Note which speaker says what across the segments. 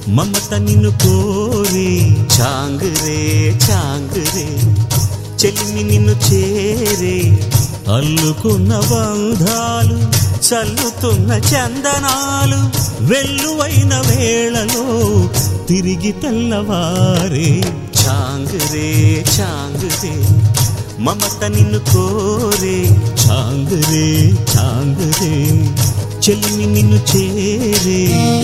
Speaker 1: మమత నిన్ను కోరి చాంగురే చాంగురే చెలిమి నిన్ను చేరే అల్లుకున్న బంధాలు చల్లుతున్న చందనాలు వెల్లువైన వేళలో తిరిగి తెల్లవారే చాంగురే చాంగురే మమత నిన్ను కోరే చాంగురే చాంగురే చెలిమి నిన్ను చేరే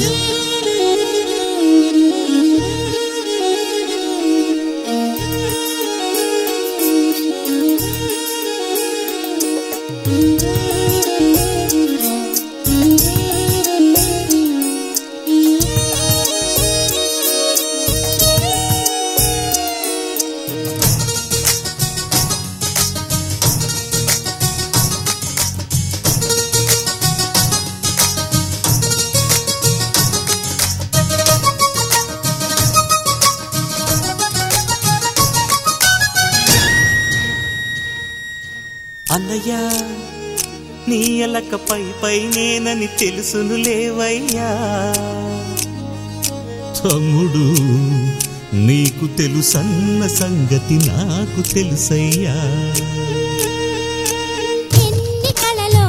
Speaker 1: అన్నయ్య నీ ఎలక పై పై నేనని తెలుసును లేవయ్యా తమ్ముడు నీకు తెలుసన్న సంగతి నాకు తెలుసయ్యా
Speaker 2: ఎన్ని కళలో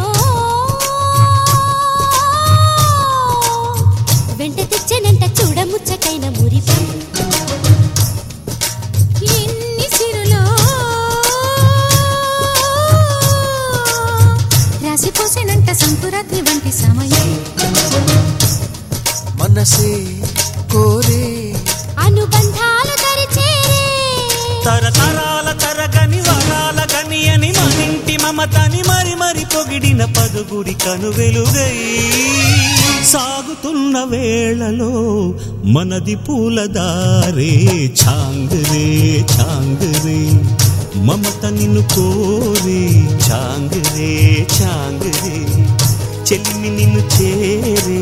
Speaker 2: వెంట తెచ్చనంట చూడముచ్చటైన మురిపం ఎన్ని సిరులో రాసిపోసేనంట సంకురాత్రి వంటి సమయం
Speaker 3: మనసే కోరే
Speaker 2: అనుబంధాలు తరిచేరే
Speaker 1: తరతరాల తరగని వరాల గని అని మనింటి మమతని మరి మరి పొగిడిన పదుగుడి కను వెలుగై సాగుతున్న వేళలో మనది పూలదారే ఛాంగరే ఛాంగరే మమత నిన్ను కోరే ఛాంగరే ఛాంగరే చెల్లిమి నిన్ను చేరే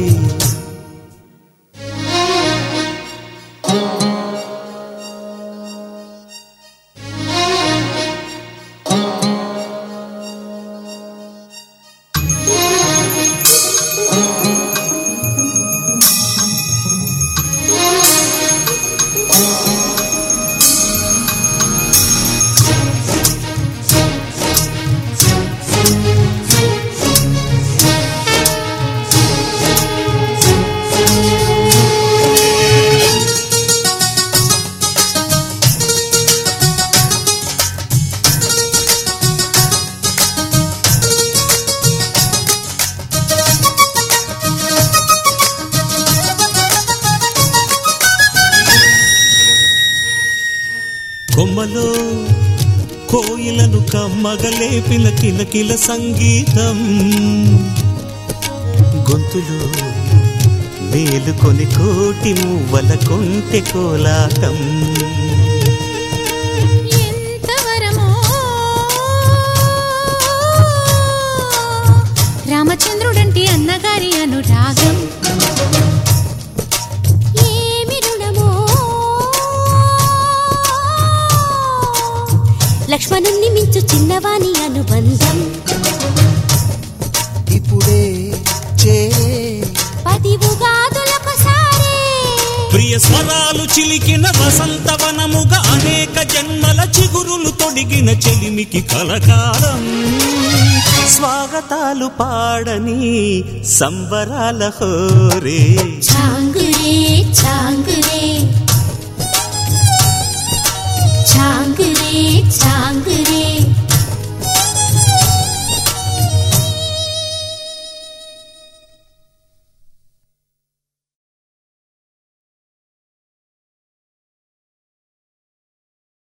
Speaker 1: కొమ్మలో కోయిలను కమ్మగలేపిన కిలకిల సంగీతం గొంతులో మేలుకొని కోటి మువ్వల కొంటె కోలాటం
Speaker 2: ఎంత వరమో రామచంద్రుడంటి అన్నగారి అనురాగం ఏమి రుణమో లక్ష్మణుణ్ణి మించు చిన్నవాని అనుబంధం
Speaker 3: ఇప్పుడే చేరే
Speaker 2: పది ఉగాదులొకసారే
Speaker 1: ప్రియ స్వరాలు చిలికిన వసంతవనముగా అనేక జన్మల చిగురులు తొడిగిన చెలిమికి కలకాలం స్వాగతాలు పాడని సంబరాల హోరే
Speaker 2: చాంగురే చాంగురే చాంగురే చాంగురే